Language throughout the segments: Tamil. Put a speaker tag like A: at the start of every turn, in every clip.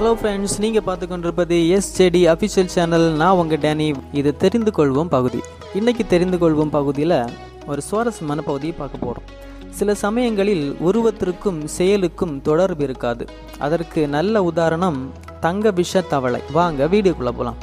A: ஹலோ ஃப்ரெண்ட்ஸ் நீங்கள் பார்த்து கொண்டிருப்பது எஸ்ஜேடி அஃபிஷியல் சேனல் நான் உங்கள் டேனி இது தெரிந்து கொள்வோம் பகுதி இன்னைக்கு தெரிந்து கொள்வோம் பகுதியில் ஒரு சுவாரஸ்யமான பகுதியை பார்க்க போகிறோம் சில சமயங்களில் உருவத்திற்கும் செயலுக்கும் தொடர்பு இருக்காது அதற்கு நல்ல உதாரணம் தங்க விஷ தவளை வாங்க வீடியோக்குள்ளே போகலாம்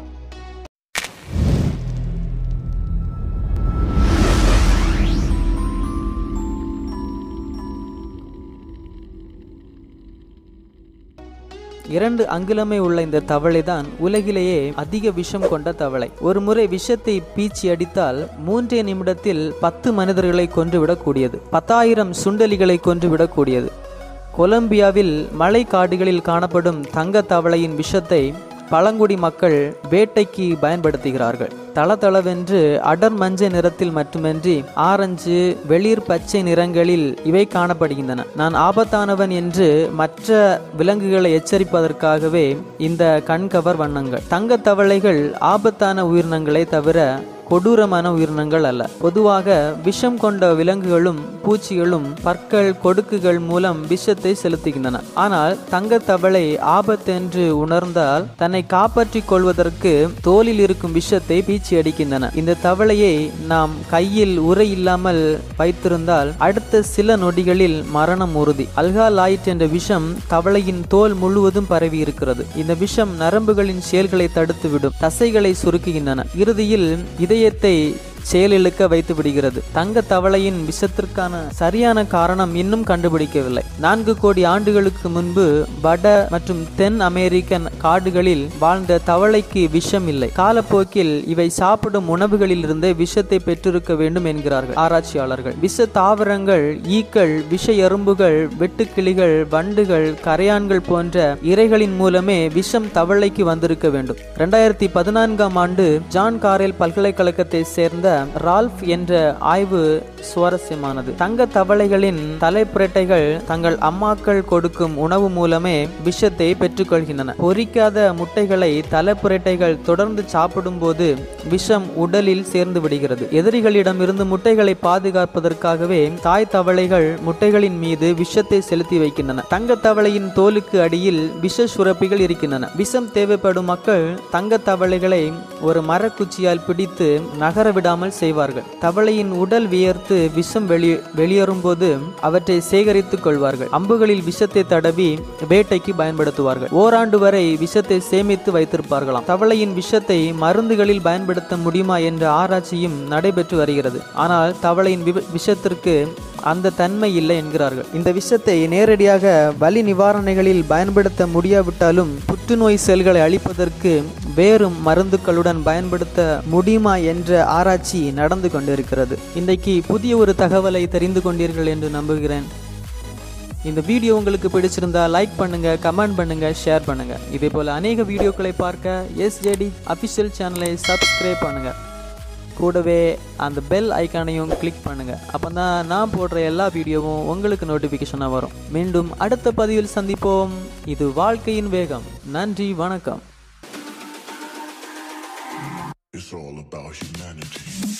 A: இரண்டு அங்குலமே உள்ள இந்த தவளை தான் உலகிலேயே அதிக விஷம் கொண்ட தவளை ஒரு முறை விஷத்தை பீச்சி அடித்தால் மூன்றே நிமிடத்தில் பத்து மனிதர்களை கொன்றுவிடக்கூடியது பத்தாயிரம் சுண்டலிகளை கொன்றுவிடக்கூடியது கொலம்பியாவில் மலை காடுகளில் காணப்படும் தங்க தவளையின் விஷத்தை பழங்குடி மக்கள் வேட்டைக்கு பயன்படுத்துகிறார்கள் தளதளவென்று அடர் மஞ்சள் நிறத்தில் மட்டுமின்றி ஆரஞ்சு வெளிர் பச்சை நிறங்களில் இவை காணப்படுகின்றன நான் ஆபத்தானவன் என்று மற்ற விலங்குகளை எச்சரிப்பதற்காகவே இந்த கண்கவர் வண்ணங்கள் தங்க தவளைகள் ஆபத்தான உயிரினங்களை தவிர கொடூரமான உயிரினங்கள் அல்ல பொதுவாக விஷம் கொண்ட விலங்குகளும் பூச்சிகளும் பற்கள் கொடுக்குகள் மூலம் விஷத்தை செலுத்துகின்றன ஆனால் தங்க தவளை ஆபத்தென்று உணர்ந்தால் தன்னை காப்பாற்றிக் கொள்வதற்கு தோலில் இருக்கும் விஷத்தை பீச்சி அடிக்கின்றன இந்த தவளையை நாம் கையில் உரை இல்லாமல் வைத்திருந்தால் அடுத்த சில நொடிகளில் மரணம் உறுதி அல்காலாய்ட் என்ற விஷம் தவளையின் தோல் முழுவதும் பரவி இருக்கிறது இந்த விஷம் நரம்புகளின் செயல்களை தடுத்துவிடும் தசைகளை சுருக்குகின்றன இறுதியில் இதயத்தை செயலிழக்க வைத்து விடுகிறது தங்க தவளையின் விஷத்திற்கான சரியான காரணம் இன்னும் கண்டுபிடிக்கவில்லை நான்கு கோடி ஆண்டுகளுக்கு முன்பு வட மற்றும் தென் அமெரிக்கன் காடுகளில் வாழ்ந்த தவளைக்கு விஷம் இல்லை காலப்போக்கில் இவை சாப்பிடும் உணவுகளில் இருந்தே விஷத்தை பெற்றிருக்க வேண்டும் என்கிறார்கள் ஆராய்ச்சியாளர்கள் விஷ தாவரங்கள் ஈக்கள் விஷ எறும்புகள் வெட்டுக்கிளிகள் வண்டுகள் கரையான்கள் போன்ற இரைகளின் மூலமே விஷம் தவளைக்கு வந்திருக்க வேண்டும் இரண்டாயிரத்தி பதினான்காம் ஆண்டு ஜான் காரேல் பல்கலைக்கழகத்தை சேர்ந்த ரால்ஃப் என்ற ஆய்வு சுவாரஸ்யமானது தங்க தவளைகளின் தலைப்புரட்டைகள் தங்கள் அம்மாக்கள் கொடுக்கும் உணவு மூலமே விஷத்தை பெற்றுக்கொள்கின்றன பொரிக்காத முட்டைகளை தலைப்புரட்டைகள் தொடர்ந்து சாப்பிடும்போது விஷம் உடலில் சேர்ந்து விடுகிறது எதிரிகளிடமிருந்து முட்டைகளை பாதுகாப்பதற்காகவே தாய் தவளைகள் முட்டைகளின் மீது விஷத்தை செலுத்தி வைக்கின்றன தங்க தவளையின் தோலுக்கு அடியில் விஷ சுரப்பிகள் இருக்கின்றன விஷம் தேவைப்படும் மக்கள் தங்க தவளைகளை ஒரு மரக்குச்சியால் பிடித்து நகர விடாமல் செய்வார்கள் தவளையின் உடல் வியர்த்து விஷம் வெளி வெளியேறும் போது அவற்றை சேகரித்துக் கொள்வார்கள் அம்புகளில் விஷத்தை தடவி வேட்டைக்கு பயன்படுத்துவார்கள் ஓராண்டு வரை விஷத்தை சேமித்து வைத்திருப்பார்களாம் தவளையின் விஷத்தை மருந்துகளில் பயன்படுத்த முடியுமா என்ற ஆராய்ச்சியும் நடைபெற்று வருகிறது ஆனால் தவளையின் விஷத்திற்கு அந்த தன்மை இல்லை என்கிறார்கள் இந்த விஷத்தை நேரடியாக வலி நிவாரணைகளில் பயன்படுத்த முடியாவிட்டாலும் புற்றுநோய் செல்களை அழிப்பதற்கு வேறு மருந்துகளுடன் பயன்படுத்த முடியுமா என்ற ஆராய்ச்சி நடந்து கொண்டிருக்கிறது இன்றைக்கு புதிய ஒரு தகவலை தெரிந்து கொண்டீர்கள் என்று நம்புகிறேன் இந்த வீடியோ உங்களுக்கு பிடிச்சிருந்தா லைக் பண்ணுங்க கமெண்ட் பண்ணுங்க ஷேர் பண்ணுங்க இதே போல அநேக வீடியோக்களை பார்க்க எஸ்ஜேடி அபிஷியல் சேனலை சப்ஸ்கிரைப் பண்ணுங்க கூடவே அந்த பெல் ஐக்கானையும் கிளிக் பண்ணுங்க அப்போ தான் நான் போடுற எல்லா வீடியோவும் உங்களுக்கு நோட்டிஃபிகேஷனாக வரும் மீண்டும் அடுத்த பதிவில் சந்திப்போம் இது வாழ்க்கையின் வேகம் நன்றி வணக்கம்
B: It's all about humanity.